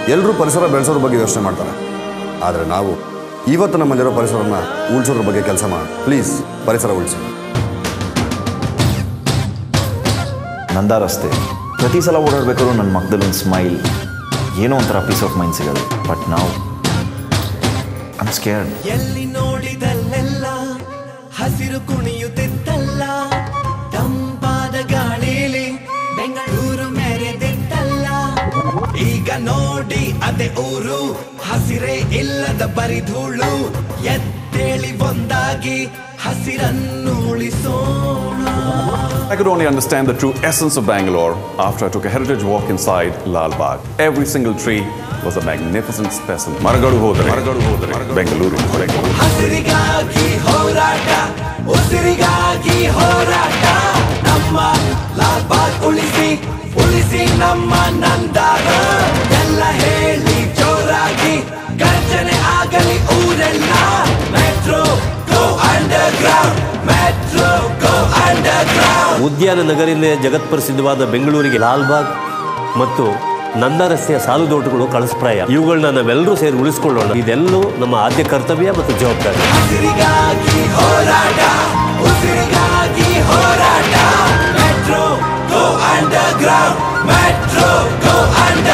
ಎಲ್ಲರೂ ಪರಿಸರ ಬೆಳೆಸೋದ್ರ ಬಗ್ಗೆ ಯೋಚನೆ ಮಾಡ್ತಾರೆ ಆದರೆ ನಾವು ಇವತ್ತು ನಮ್ಮಲ್ಲಿರೋ ಪರಿಸರನ ಉಳಿಸೋದ್ರ ಬಗ್ಗೆ ಕೆಲಸ ಮಾಡಿ ಪ್ಲೀಸ್ ಪರಿಸರ ಉಳಿಸಿ ನಂದ ರಸ್ತೆ ಪ್ರತಿ ಸಲ ಓಡಾಡ್ಬೇಕಾದ್ರೂ ನನ್ನ ಮಗದಲ್ಲಿ ಒಂದು ಸ್ಮೈಲ್ ಏನೋ ಒಂಥರ ಪೀಸ್ ಆಫ್ ಮೈಂಡ್ ಸಿಗೋದು ಬಟ್ ನಾವು ಐಮ್ ಸ್ಕೇರ್ಡ್ ಎಲ್ಲಿ ನೋಡಿದಲ್ಲೆಲ್ಲ ಹಸಿರು ಕುಣಿಯುತ್ತಿತ್ತಲ್ಲ ತಂಪಾದ ಗಾಳಿಲಿ ಬೆಂಗಳೂರು ಮೆರೆದಿತ್ತಲ್ಲ ಈಗ ನೋಡಿ ಅದೇ ಊರು ಹಸಿರೇ ಇಲ್ಲದ ಬರಿಧೂಳು ಎದ್ದೇಳಿ ಒಂದಾಗಿ ಹಸಿರನ್ನು ಉಳಿಸೋಣ I could only understand the true essence of Bangalore after I took a heritage walk inside Lal Bagh. Every single tree was a magnificent specimen. ಮರಗಳು ಹೋದರೆ ಮರಗಳು ಹೋದರೆ ಬೆಂಗಳೂರು ಬೆಂಗಳೂರು ಹಸಿರಿಗಾಗಿ ಹೋರಾಟ ಉಸಿರಿಗಾಗಿ ಹೋರಾಟ ನಮ್ಮ ಲಾಲ್ ಬಾಗ್ ಉಳಿಸಿ ಉಳಿಸಿ ನಮ್ಮ ನಂದಾರ ಎಲ್ಲ ಹೇಳಿ ಜೋರಾಗಿ ಗರ್ಜನೆ ಆಗಲಿ ಊರೆಲ್ಲ metro go underground metro go underground ಉದ್ಯಾನ ನಗರಿಯಿಂದ ಜಗತ್ಪ್ರಸಿದ್ಧವಾದ ಬೆಂಗಳೂರಿಗೆ ಲಾಲ್ಬಾಗ್ ಮತ್ತು ನಂದ ರಸ್ತೆಯ ಸಾಲುದೋಟಗಳು ಕಳಸ್ಪ್ರಾಯ ಇವುಗಳನ್ನ ನಾವೆಲ್ಲರೂ ಸೇರಿ ಉಳಿಸ್ಕೊಳ್ಳೋಣ ಇದೆಲ್ಲವೂ ನಮ್ಮ ಆದ್ಯ ಕರ್ತವ್ಯ ಮತ್ತು ಜವಾಬ್ದಾರಿ ಹಸಿರಿಗಾಗಿ ಹೋರಾಟ ಉಸಿರಿಗಾಗಿ ಹೋರಾಟ metro go underground metro go under